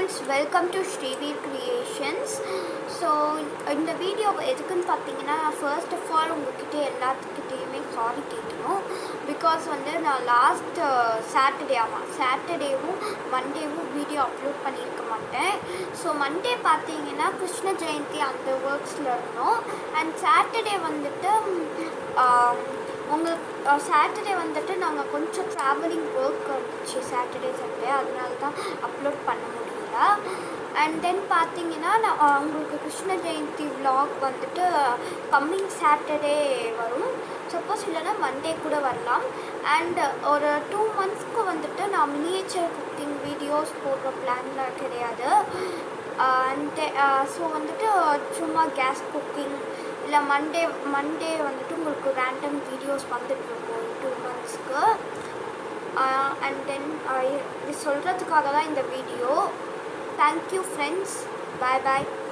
friends welcome to Sriveer creations so இந்த video எதுக்குன்னு பார்த்தீங்கன்னா ஃபர்ஸ்ட் ஆஃப் ஆல் உங்ககிட்ட எல்லாத்துக்கிட்டேயுமே சாரி கேட்கணும் பிகாஸ் வந்து நான் லாஸ்ட் சாட்டர்டே ஆமாம் சாட்டர்டேவும் மண்டேவும் வீடியோ அப்லோட் பண்ணியிருக்க மாட்டேன் ஸோ மண்டே பார்த்தீங்கன்னா கிருஷ்ண ஜெயந்தி அந்த ஒர்க்ஸில் இருந்தோம் அண்ட் சாட்டர்டே வந்துட்டு ஆம், உங்களுக்கு சாட்டர்டே வந்துட்டு நாங்கள் கொஞ்சம் ட்ராவலிங் ஒர்க் இருந்துச்சு சாட்டர்டே சண்டே அதனால தான் அப்லோட் பண்ண முடியல அண்ட் தென் பார்த்தீங்கன்னா நான் அஹ், உங்களுக்கு கிருஷ்ண ஜெயந்தி vlog வந்துட்டு கம்மிங் சாட்டர்டே வரும் சப்போஸ் இல்லைன்னா மண்டே கூட வரலாம் அண்ட் ஒரு டூ மந்த்ஸ்க்கு வந்துட்டு நான் மினியேச்சர் குக்கிங் வீடியோஸ் போடுற பிளான்லாம் கிடையாது அண்ட் ஸோ வந்துட்டு சும்மா கேஸ் குக்கிங் இல்லை மண்டே மண்டே வந்துட்டு உங்களுக்கு ரேண்டம் வீடியோஸ் வந்துட்டுருக்கும் டூ மந்த்ஸ்க்கு அண்ட் தென் இது சொல்கிறதுக்காக தான் இந்த வீடியோ தேங்க்யூ ஃப்ரெண்ட்ஸ் பாய் பாய்